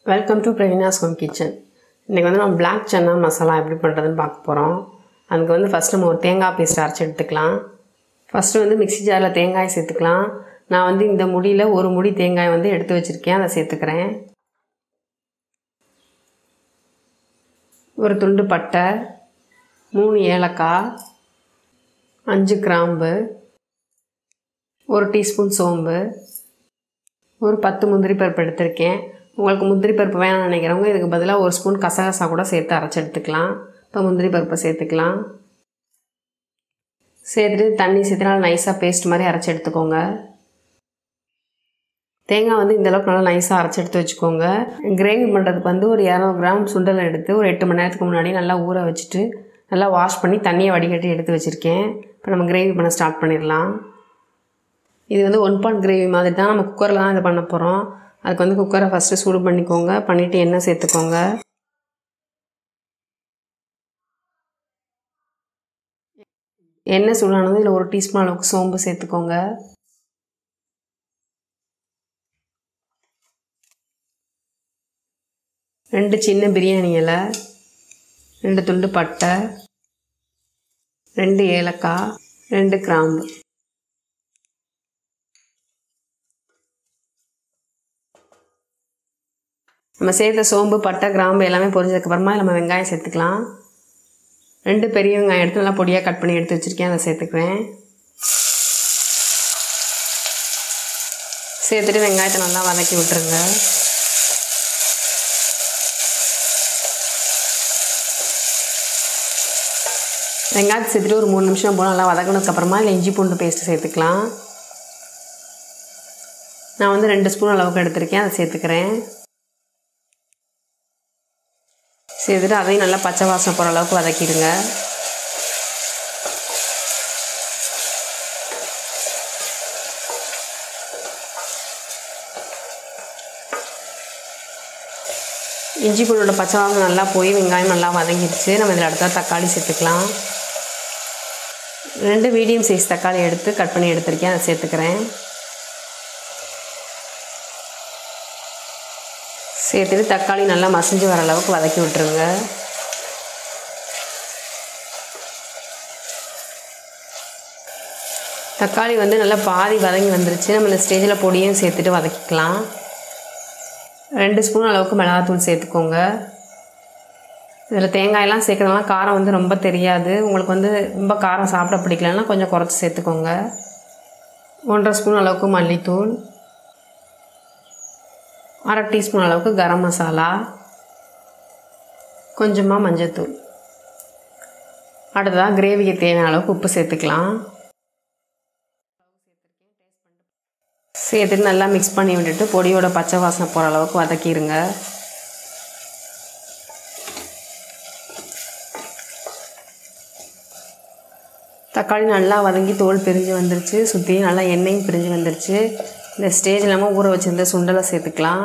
welcome to Praveena's home kitchen இன்றைக்கி வந்து நம்ம பிளாக் சன்னா மசாலா எப்படி பண்ணுறதுன்னு பார்க்க போகிறோம் அதுக்கு வந்து ஃபஸ்ட்டு நம்ம ஒரு தேங்காய் பேஸ்ட் அரைச்சி எடுத்துக்கலாம் ஃபஸ்ட்டு வந்து மிக்ஸி ஜாரில் தேங்காய் சேர்த்துக்கலாம் நான் வந்து இந்த முடியில் ஒரு முடி தேங்காய் வந்து எடுத்து வச்சுருக்கேன் அதை சேர்த்துக்கிறேன் ஒரு துண்டு பட்டை மூணு ஏலக்காய் அஞ்சு கிராம்பு ஒரு டீஸ்பூன் சோம்பு ஒரு பத்து முந்திரி பருப்பு எடுத்திருக்கேன் உங்களுக்கு முந்திரி பருப்பு வேணாம்னு நினைக்கிறவங்க இதுக்கு பதிலாக ஒரு ஸ்பூன் கசகசா கூட சேர்த்து அரைச்சி எடுத்துக்கலாம் இப்போ முந்திரி பருப்பை சேர்த்துக்கலாம் சேர்த்துட்டு தண்ணி சேர்த்து நல்லா நைஸாக பேஸ்ட் மாதிரி அரைச்சி எடுத்துக்கோங்க தேங்காய் வந்து இந்தளவுக்கு நல்லா நைஸாக அரைச்சி எடுத்து வச்சுக்கோங்க கிரேவி பண்ணுறதுக்கு வந்து ஒரு இரநூறு கிராம் சுண்டல் எடுத்து ஒரு எட்டு மணி நேரத்துக்கு முன்னாடி நல்லா ஊற வச்சுட்டு நல்லா வாஷ் பண்ணி தண்ணியை வடிகட்டி எடுத்து வச்சுருக்கேன் இப்போ நம்ம கிரேவி பண்ண ஸ்டார்ட் பண்ணிடலாம் இது வந்து ஒன் பாட் கிரேவி மாதிரி தான் நம்ம குக்கரில் தான் இது பண்ண போகிறோம் அதுக்கு வந்து குக்கரை ஃபஸ்ட்டு சூடு பண்ணிக்கோங்க பண்ணிவிட்டு எண்ணெய் சேர்த்துக்கோங்க எண்ணெய் சூடானதும் இதில் ஒரு டீஸ்பூன் அளவுக்கு சோம்பு சேர்த்துக்கோங்க ரெண்டு சின்ன பிரியாணி இலை ரெண்டு துண்டு பட்டை ரெண்டு ஏலக்காய் ரெண்டு கிராம்பு நம்ம சேர்த்த சோம்பு பட்டை கிராம்பு எல்லாமே பொரிஞ்சதுக்கப்புறமா நம்ம வெங்காயம் சேர்த்துக்கலாம் ரெண்டு பெரிய வெங்காயம் எடுத்து நல்லா பொடியாக கட் பண்ணி எடுத்து வச்சுருக்கேன் அதை சேர்த்துக்கிறேன் சேர்த்துட்டு வெங்காயத்தை நல்லா வதக்கி விட்டுருங்க வெங்காயத்தை சேர்த்துட்டு ஒரு மூணு நிமிஷம் போல் நல்லா வதக்கினதுக்கப்புறமா இல்லை இஞ்சி பூண்டு பேஸ்ட்டு சேர்த்துக்கலாம் நான் வந்து ரெண்டு ஸ்பூன் அளவுக்கு எடுத்திருக்கேன் அதை சேர்த்துக்கிறேன் சேர்த்துட்டு அதையும் நல்லா பச்சை வாசனை போகிற அளவுக்கு வதக்கிடுங்க இஞ்சி பூண்டோட பச்சை வாசனை நல்லா போய் வெங்காயம் நல்லா வதங்கிடுச்சு நம்ம இதில் அடுத்தா தக்காளி சேர்த்துக்கலாம் ரெண்டு மீடியம் சைஸ் தக்காளி எடுத்து கட் பண்ணி எடுத்திருக்கேன் அதை சேர்த்துக்கிறேன் சேர்த்துட்டு தக்காளி நல்லா மசிஞ்சு வர அளவுக்கு வதக்கி விட்டுருங்க தக்காளி வந்து நல்லா பாதி வதங்கி வந்துருச்சு நம்ம இந்த ஸ்டேஜில் பொடியும் சேர்த்துட்டு வதக்கிக்கலாம் ரெண்டு ஸ்பூன் அளவுக்கு மிளகாத்தூள் சேர்த்துக்கோங்க இதில் தேங்காயெல்லாம் சேர்க்குறதுனால காரம் வந்து ரொம்ப தெரியாது உங்களுக்கு வந்து ரொம்ப காரம் சாப்பிட பிடிக்கலன்னா கொஞ்சம் குறைச்சி சேர்த்துக்கோங்க ஒன்றரை ஸ்பூன் அளவுக்கு மல்லித்தூள் அரை டீஸ்பூன் அளவுக்கு கரம் மசாலா கொஞ்சமாக மஞ்சத்தூள் அடுத்ததாக கிரேவிக்கு தேவையான அளவுக்கு உப்பு சேர்த்துக்கலாம் சேர்த்துட்டு நல்லா மிக்ஸ் பண்ணி விட்டுட்டு பொடியோட பச்சை வாசனை போகிற அளவுக்கு வதக்கிடுங்க தக்காளி நல்லா வதங்கி தோல் பிரிஞ்சு வந்துருச்சு சுற்றியும் நல்லா எண்ணெயும் பிரிஞ்சு வந்துருச்சு இந்த ஸ்டேஜ் இல்லாமல் ஊற வச்சுருந்த சுண்டலை சேர்த்துக்கலாம்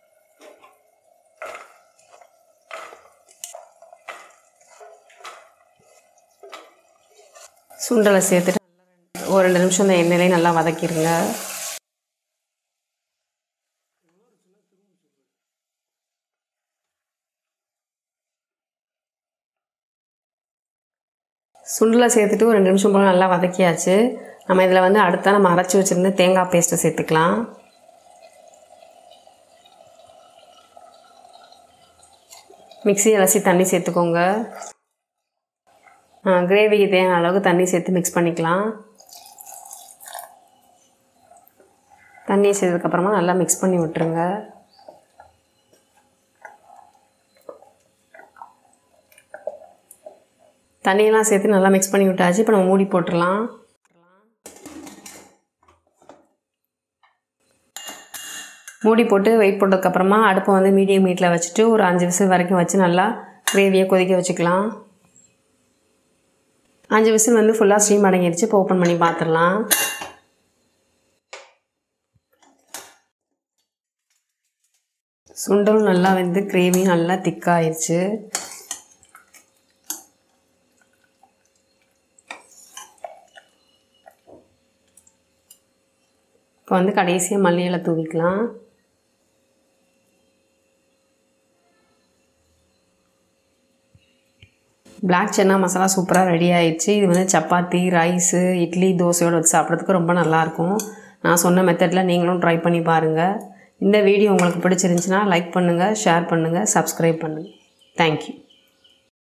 சுண்டலை சேர்த்துட்டு ஒரு ரெண்டு நிமிஷம் இந்த எண்ணெயிலே நல்லா வதக்கிடுங்க சுண்டலை சேர்த்துட்டு ஒரு ரெண்டு நிமிஷம் போல் நல்லா வதக்கியாச்சு நம்ம இதில் வந்து அடுத்த நம்ம அரைச்சி வச்சுருந்த தேங்காய் பேஸ்ட்டை சேர்த்துக்கலாம் மிக்ஸி அலசி தண்ணி சேர்த்துக்கோங்க கிரேவிக்கு தேவையான அளவுக்கு தண்ணி சேர்த்து மிக்ஸ் பண்ணிக்கலாம் தண்ணி சேர்த்ததுக்கப்புறமா நல்லா மிக்ஸ் பண்ணி விட்டுருங்க தண்ணியெல்லாம் சேர்த்து நல்லா மிக்ஸ் பண்ணி விட்டாச்சு இப்போ நம்ம மூடி போட்டுடலாம் மூடி போட்டு வெயிட் போட்டதுக்கப்புறமா அடுப்பை வந்து மீடியம் ஹீட்டில் வச்சுட்டு ஒரு அஞ்சு விசில் வரைக்கும் வச்சு நல்லா கிரேவியை கொதிக்க வச்சுக்கலாம் அஞ்சு விசில் வந்து ஃபுல்லாக ஸ்டீம் அடங்கிடுச்சு இப்போ ஓப்பன் பண்ணி பார்த்துடலாம் சுண்டலும் நல்லா வந்து கிரேவியும் நல்லா திக்காயிருச்சு இப்போ வந்து கடைசியாக மல்லி இலை தூவிக்கலாம் பிளாக் சன்னா மசாலா சூப்பராக ரெடி ஆயிடுச்சு இது வந்து சப்பாத்தி ரைஸு இட்லி தோசையோடு வச்சு சாப்பிட்றதுக்கு ரொம்ப நல்லாயிருக்கும் நான் சொன்ன மெத்தடில் நீங்களும் ட்ரை பண்ணி பாருங்கள் இந்த வீடியோ உங்களுக்கு பிடிச்சிருந்துச்சுன்னா லைக் பண்ணுங்கள் ஷேர் பண்ணுங்கள் சப்ஸ்கிரைப் பண்ணுங்கள் தேங்க்யூ